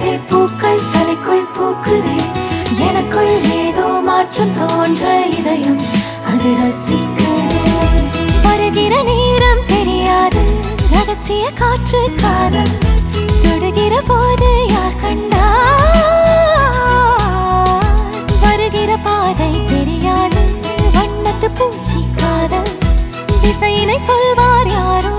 போகுதே பூக்கள் தலைக்குள் பூக்குதே எனக்குள் ஏதோ மாற்றம் தோன்ற இதயம் அது ரசிக்குதே வருகிற நேரம் தெரியாது ரகசிய காற்று காதல் தொடுகிற போது யார் கண்டா வருகிற பாதை தெரியாது வண்ணத்து பூச்சி காதல் திசையினை சொல்வார் யாரோ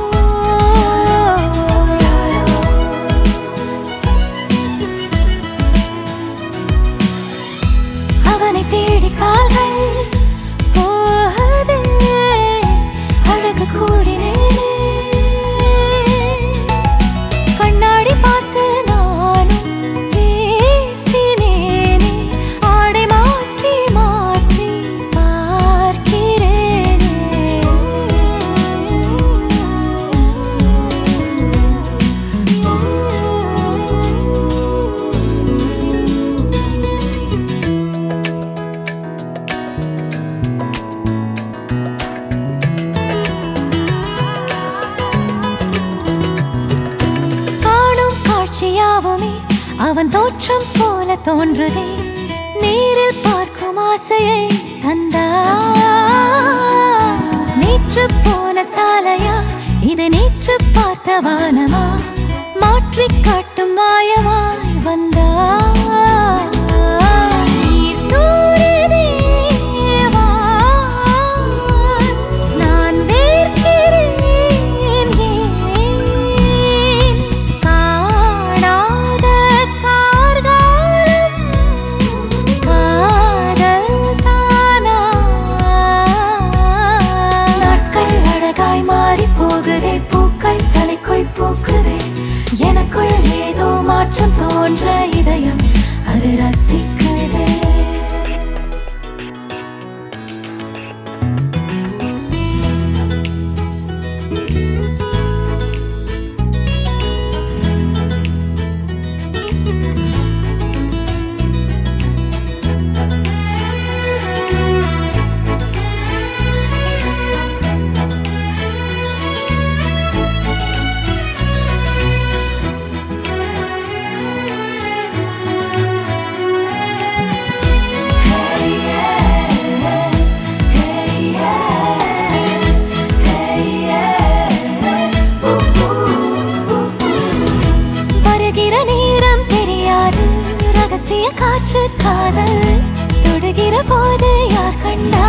அவனை தேடி கால்கள் போகுது அழகு கூடினேனே கண்ணாடி பார்த்து நானும் பேசினேனே ஆடை மாற்றி மாற்றி பார்க்கிறேனே காணும் காட்சியாவுமே அவன் தோற்றம் போல தோன்றுதே நேரில் பார்க்கும் ஆசையை தந்தா நேற்று போன சாலையா இது நேற்று பார்த்த வானமா மாற்றி காட்டும் மாயமாய் வந்தா நீர் தூரிதே வான். நான் வேர்க்கிறேன் ஏன் காணாத கார்காலம் காதல் தானா நாட்கள் அழகாய் மாறி போகுதே பூக்கள் தலைக்குள் பூக்குதே எனக்குள் ஏதோ மாற்றம் தோன்ற இதயம் அது ரசிக்குதே வருகிற நேரம் தெரியாது ரகசிய காற்று காதல் தொடுகிற போது யார் கண்டா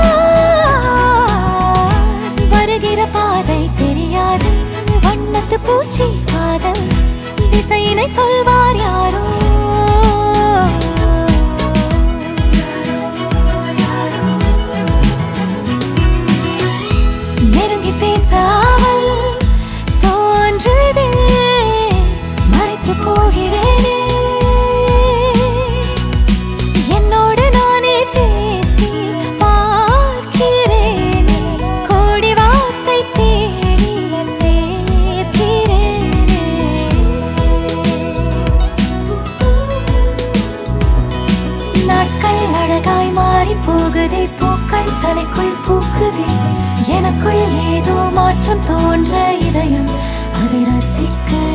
வருகிற பாதை தெரியாது வண்ணத்து பூச்சி காதல் திசையினை சொல்வார் யாரோ நெருங்கி பேசாமல் தோன்றுதே மறைத்து போகிறேனே என்னோடு நானே பேசி பார்க்கிறேனே கோடி வார்த்தை தேடி சேர்க்கிறேனே நாட்கள் அழகாய் மாறி போகுதே பூக்கள் தலைக்குள் பூக்குதே எனக்குள் ஏதோ மாற்றம் தோன்ற இதயம் அதை ரசிக்க